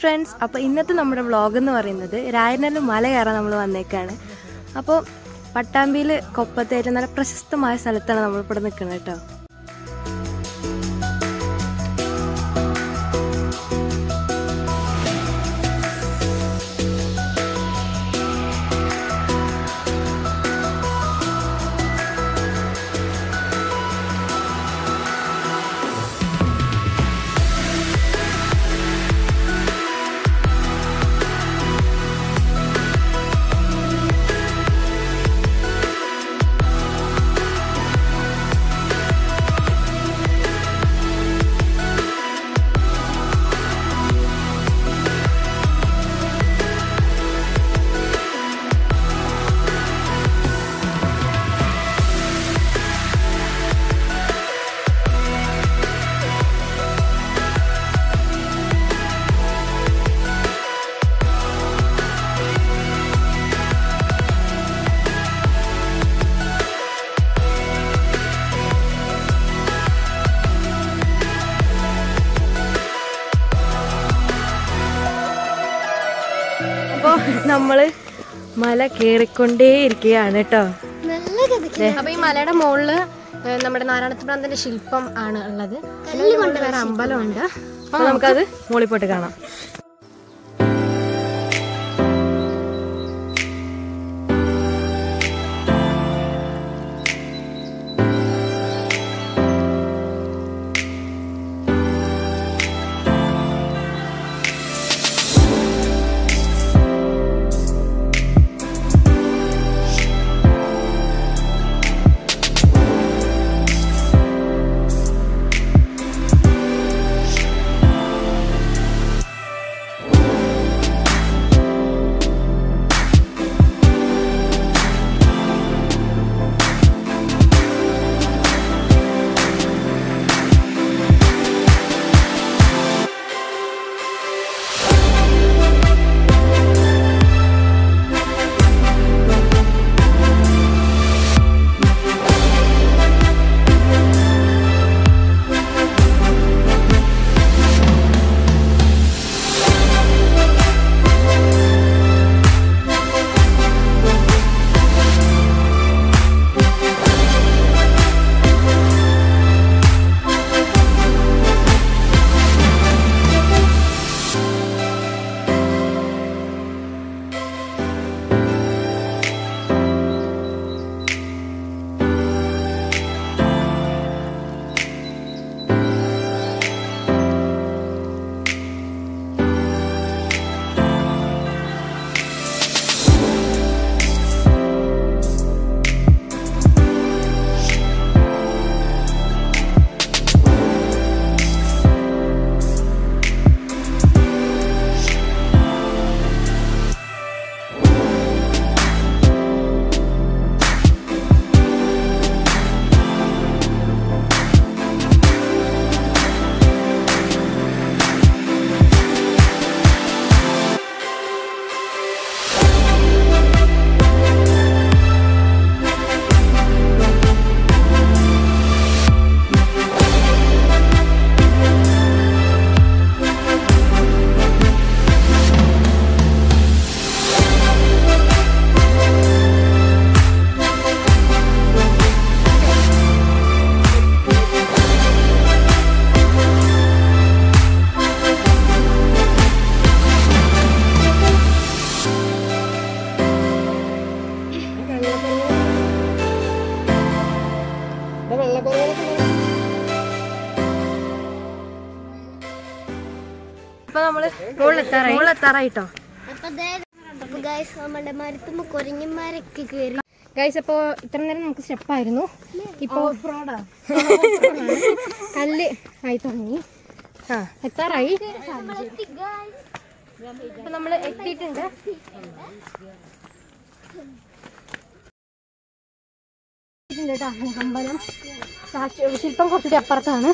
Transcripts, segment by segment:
Friends അപ്പോൾ ഇന്നത്തെ നമ്മുടെ വ്ളോഗ് എന്ന് പറയുന്നത് രായനല്ലൂർ മല കയറാൻ നമ്മൾ വന്നേക്കാണ് അപ്പോൾ പട്ടാമ്പിയിൽ കൊപ്പത്തേറ്റ് നല്ല പ്രശസ്തമായ സ്ഥലത്താണ് നമ്മളിവിടെ നിൽക്കുന്നത് കേട്ടോ അപ്പോൾ നമ്മൾ മല കയറിക്കൊണ്ടേയിരിക്കുകയാണ് കേട്ടോ അപ്പൊ ഈ മലയുടെ മുകളില് ഏഹ്, നമ്മുടെ നാരായണത്തുപ്രാന്തന്റെ ശില്പം ആണ് ഉള്ളത് കൊണ്ട് വേറെ അമ്പലമുണ്ട് അപ്പോൾ നമുക്കത് മുകളിൽ പോയിട്ട് കാണാം അപ്പോൾ നമ്മൾ മുകളിലെത്താറായി മുകളിലെത്താറായിട്ടോ അപ്പൊ ഗൈസ് നമ്മുടെ മരത്തുമ്പോ കൊരങ്ങന്മാരൊക്കെ കേറി ഗൈസ് അപ്പോൾ ഇത്ര നേരം നമുക്ക് സ്റ്റെപ്പായിരുന്നു ഇപ്പോൾ കല്ല് ആയി തുടങ്ങി ആ എത്താറായി ഇപ്പൊ നമ്മൾ എത്തിയിട്ടുണ്ട് എത്തിയിട്ടുണ്ട് കേട്ടോ അമ്പലം സാക്ഷി ശില്പം കുറച്ചുകൂടി അപ്പുറത്താണ്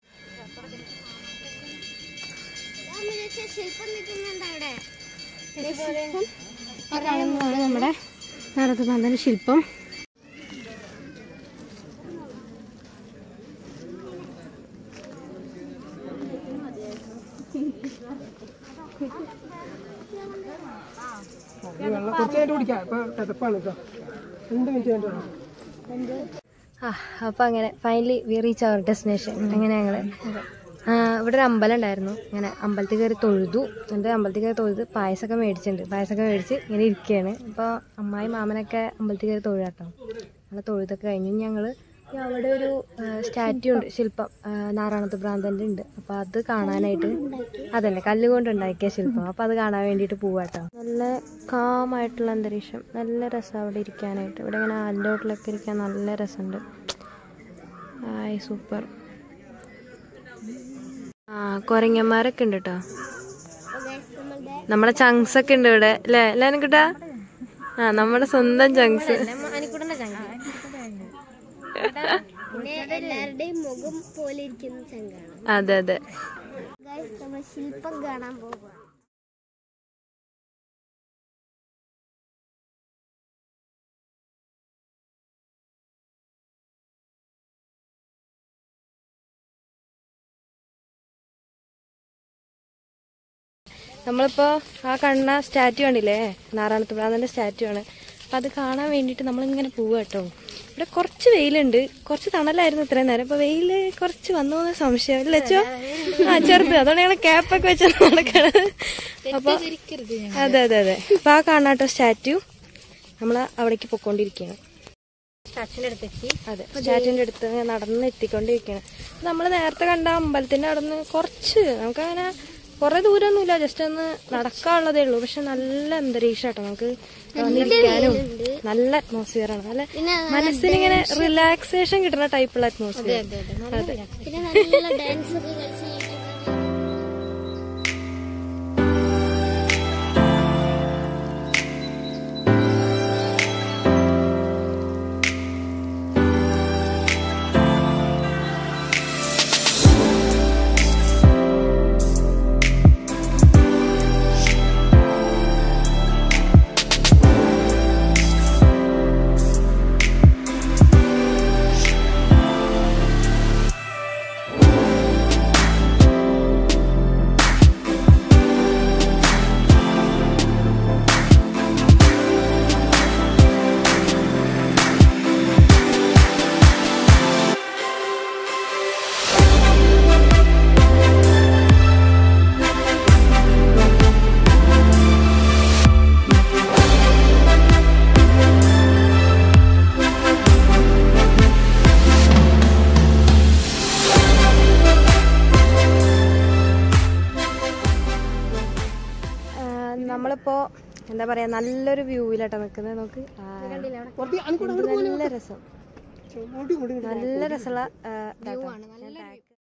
ശില്പം നിൽക്കുന്നുണ്ട് അവിടെ ആ കാണുന്നതാണ് നമ്മുടെ നാരദനാഥന്റെ ശില്പം വെള്ളം കുറച്ച് നേരം കുടിക്കാം ഇപ്പൊ കിതപ്പാണ് കേട്ടോ രണ്ട് മിനിറ്റ് കഴിഞ്ഞിട്ട് ആ അപ്പം അങ്ങനെ finally we reach our destination അങ്ങനെ ഞങ്ങൾ ഇവിടെ ഒരു അമ്പലം ഉണ്ടായിരുന്നു ഇങ്ങനെ അമ്പലത്തിൽ കയറി തൊഴുതു എന്നിട്ട് അമ്പലത്തിൽ കയറി തൊഴുത് പായസമൊക്കെ മേടിച്ചിട്ടുണ്ട് പായസമൊക്കെ മേടിച്ച് ഇങ്ങനെ ഇരിക്കുകയാണ് അപ്പോൾ അമ്മായി മാമനൊക്കെ അമ്പലത്തിൽ കയറി തൊഴുതാട്ടോ ഞങ്ങൾ തൊഴുതൊക്കെ കഴിഞ്ഞു ഞങ്ങൾ അവിടെ ഒരു സ്റ്റാറ്റ്യൂ ഉണ്ട് ശില്പം ആ, നാരായണത്ത് ഭ്രാന്തൻ്റെ ഉണ്ട് അപ്പോൾ അത് കാണാനായിട്ട് അതന്നെ കല്ലുകൊണ്ട് ഉണ്ടാക്കിയ ശില്പം അപ്പോൾ അത് കാണാൻ വേണ്ടിയിട്ട് പോവാട്ടോ നല്ല കാമായിട്ടുള്ള അന്തരീക്ഷം നല്ല രസം അവിടെ ഇരിക്കാനായിട്ട് ഇവിടെ ഇങ്ങനെ ആലിലോട്ടിലൊക്കെ ഇരിക്കാൻ നല്ല രസമുണ്ട് ആയ് സൂപ്പർ ആ കുരങ്ങന്മാരൊക്കെ ഉണ്ട് കേട്ടോ നമ്മുടെ ചങ്സ് ഒക്കെ ഉണ്ട് ഇവിടെ അല്ലേ അല്ലേ എനിക്കിട്ടാ ആ നമ്മുടെ സ്വന്തം ചങ്സ് അനിക്കുടന്റെ ചങ്ങ പിന്നെ എല്ലാവരുടെയും മുഖം പോലെ ഇരിക്കുന്ന ചങ്കാണ് അതെ അതെ ഗൈസ് നമ്മൾ ശില്പം കാണാൻ പോകുക നമ്മളിപ്പോൾ ആ കാണുന്ന സ്റ്റാറ്റ്യൂ കണ്ടില്ലേ നാരായണത്ത് ഭ്രാന്തൻ്റെ സ്റ്റാറ്റ്യൂ ആണ് അപ്പം അത് കാണാൻ വേണ്ടിയിട്ട് നമ്മളിങ്ങനെ പോവുക കേട്ടോ ഇവിടെ കുറച്ച് വെയിലുണ്ട് കുറച്ച് തണലായിരുന്നു ഇത്രയും നേരം അപ്പോൾ വെയിൽ കുറച്ച് വന്നു എന്ന് സംശയം ഇല്ല അച്ചോ ആ ചെറുത് അതുകൊണ്ട് ഞങ്ങൾ ക്യാപ്പൊക്കെ വെച്ച് നടക്കണത് അപ്പോൾ അതെ അതെ അതെ അപ്പോൾ ആ കാണാം കേട്ടോ സ്റ്റാറ്റ്യൂ നമ്മൾ അവിടേക്ക് പൊക്കോണ്ടിരിക്കുകയാണ് അച്ഛൻ്റെ അടുത്തെത്തി അതെ സ്റ്റാറ്റിന്റെ അടുത്ത് ഇങ്ങനെ നടന്ന് എത്തിക്കൊണ്ടിരിക്കുകയാണ് നമ്മൾ നേരത്തെ കണ്ട അമ്പലത്തിന്റെ അവിടെ നിന്ന് കുറച്ച് നമുക്കങ്ങനെ കുറെ ദൂരമൊന്നുമില്ല ജസ്റ്റ് ഒന്ന് നടക്കാനുള്ളതേ ഉള്ളൂ പക്ഷെ നല്ല അന്തരീക്ഷം കേട്ടോ നമുക്ക് വന്നിരിക്കാനും നല്ല അറ്റ്മോസ്ഫിയർ ആണ് നല്ല മനസ്സിന് ഇങ്ങനെ റിലാക്സേഷൻ കിട്ടുന്ന ടൈപ്പുള്ള അറ്റ്മോസ്ഫിയർ അതെ പിന്നെ നല്ല ഡാൻസ് ഒക്കെ കളിച്ച് നമ്മളിപ്പോ എന്താ പറയാ നല്ലൊരു വ്യൂവിലാട്ടോ നിക്കുന്നത് നോക്ക് ആ, കുറച്ച് അനിക്കൂടെ എന്ത് നല്ല രസം ഇങ്ങോട്ട് ഇങ്ങോട്ട് ഇങ്ങോട്ട് നല്ല രസമുള്ള വ്യൂ ആണ് നല്ല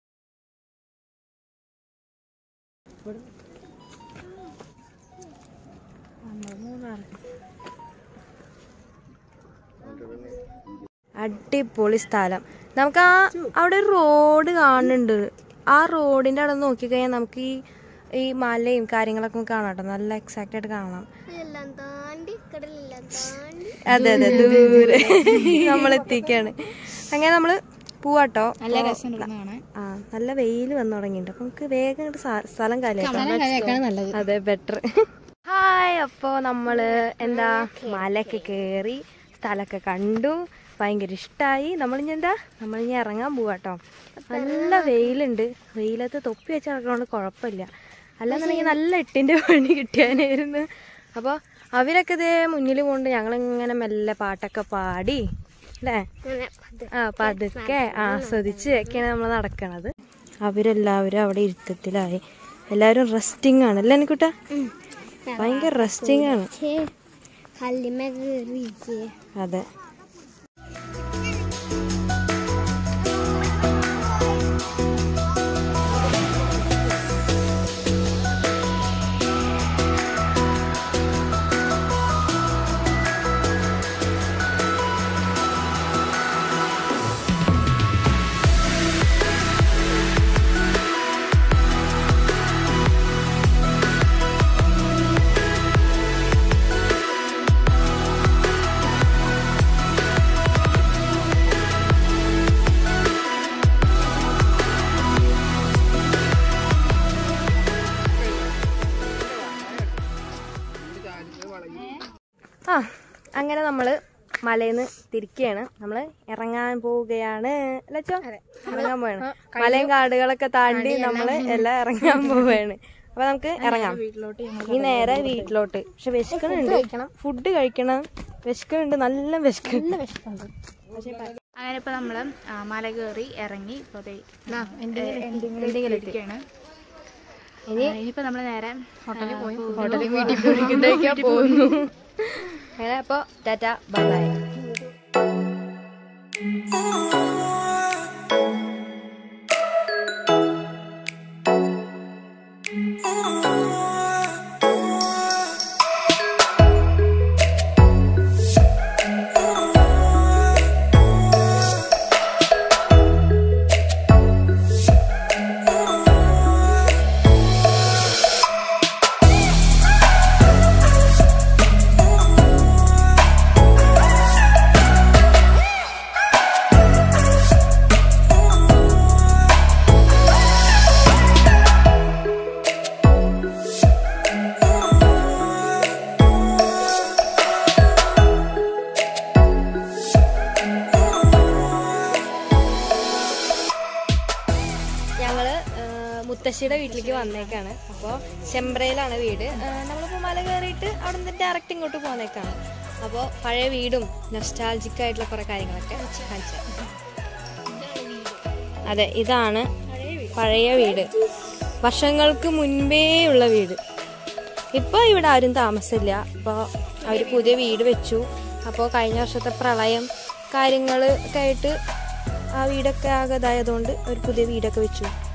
അടിപൊളി സ്ഥലം നമുക്ക് ആ അവിടെ ഒരു റോഡ് കാണുന്നുണ്ട് ആ റോഡിന്റെ അവിടെ നോക്കിക്കഴിഞ്ഞാൽ നമുക്ക് ഈ ഈ മലയും കാര്യങ്ങളൊക്കെ കാണാം കേട്ടോ നല്ല എക്സാക്റ്റ് ആയിട്ട് കാണാം എല്ലാം താണ്ടി കടലെല്ലാം താണ്ടി അതെ അതെ ദൂരെ നമ്മൾ എത്തിക്കാണ് അങ്ങനെ നമ്മള് പോവാട്ടോ നല്ല രസം ആ നല്ല വെയിൽ വന്നു തുടങ്ങിയിട്ടുണ്ട് അപ്പൊ നമുക്ക് വേഗം ഇങ്ങോട്ട് സ്ഥ- സ്ഥലം കാലിയാക്കാം നല്ലത് അതെ ബെറ്റർ ഹായ് അപ്പോ നമ്മള് എന്താ മലയൊക്കെ കേറി സ്ഥലമൊക്കെ കണ്ടു ഭയങ്കര ഇഷ്ടമായി നമ്മളിനി എന്താ നമ്മളിനി ഇറങ്ങാൻ പോവാട്ടോ നല്ല വെയിലുണ്ട് വെയിലത്ത് തൊപ്പി വെച്ച് നടക്കണോണ്ട് കുഴപ്പമില്ല അല്ലാന്നുണ്ടെങ്കിൽ നല്ല എട്ടിന്റെ പണി കിട്ടിയാനായിരുന്നു അപ്പോൾ അവരൊക്കെ ഇതേ മുന്നിൽ കൊണ്ട് ഞങ്ങളിങ്ങനെ മെല്ലെ പാട്ടൊക്കെ പാടി അല്ലേ അങ്ങനെ അത് ആ പതുക്കെ ആസ്വദിച്ച് ഒക്കെയാണ് നമ്മൾ നടക്കണത് അവരെല്ലാവരും അവിടെ ഇരുത്തത്തിലായി എല്ലാവരും റെസ്റ്റിംഗ് ആണ് അല്ലേ എനിക്കുട്ട ഭയങ്കര റെസ്റ്റിംഗ് ആണ് ഛേ, കല്ലുമ്മേ കയറിയിരിക്കേ അതെ അങ്ങനെ നമ്മള് മലയിന്ന് തിരിക്കുകയാണ് നമ്മള് ഇറങ്ങാൻ പോവുകയാണ് അല്ലച്ചോ ഇറങ്ങാൻ പോവാണ് മലയും കാടുകളൊക്കെ താണ്ടി നമ്മള് എല്ലാം ഇറങ്ങാൻ പോവുകയാണ് അപ്പൊ നമുക്ക് ഇറങ്ങാം ഈ നേരെ വീട്ടിലോട്ട് പക്ഷെ വിശക്കണുണ്ട് ഫുഡ് കഴിക്കണം വിശക്കണുണ്ട് നല്ല വിശക്കുന്നുണ്ട് അങ്ങനെ ഇപ്പൊ നമ്മള് ആ, മല കയറി ഇറങ്ങി ഇപ്പൊ ദേ എന്തെങ്കിലും ഇരിക്കുകയാണ് ഇനി ഇനിയിപ്പോ നമ്മള് നേരെ ഹോട്ടലിൽ പോയി ഹോട്ടലിൽ വീട്ടിൽ പോയി പോകുന്നു അങ്ങനെ അപ്പൊ ടാറ്റ ബൈ ബൈ ഞങ്ങള് ആ, മുത്തശ്ശിയുടെ വീട്ടിലേക്ക് വന്നേക്കാണ് അപ്പോൾ ചെമ്പ്രയിലാണ് വീട് ആ, നമ്മളിപ്പോൾ മല കയറിയിട്ട് അവിടെ നിന്ന് ഡയറക്റ്റ് ഇങ്ങോട്ട് പോന്നേക്കാണ് അപ്പോൾ പഴയ വീടും നൊസ്റ്റാൾജിക് ആയിട്ടുള്ള കുറേ കാര്യങ്ങളൊക്കെ കാണിച്ചു തരാം. അതെ ഇതാണ് പഴയ വീട് വർഷങ്ങൾക്ക് മുൻപേ ഉള്ള വീട് ഇപ്പോൾ ഇവിടെ ആരും താമസമില്ല ഇപ്പോൾ അവർ പുതിയ വീട് വെച്ചു അപ്പോൾ കഴിഞ്ഞ വർഷത്തെ പ്രളയം കാര്യങ്ങൾ ഒക്കെ ആയിട്ട് ആ വീടൊക്കെ ആകെ ഇതായതുകൊണ്ട് ഒരു പുതിയ വീടൊക്കെ വെച്ചു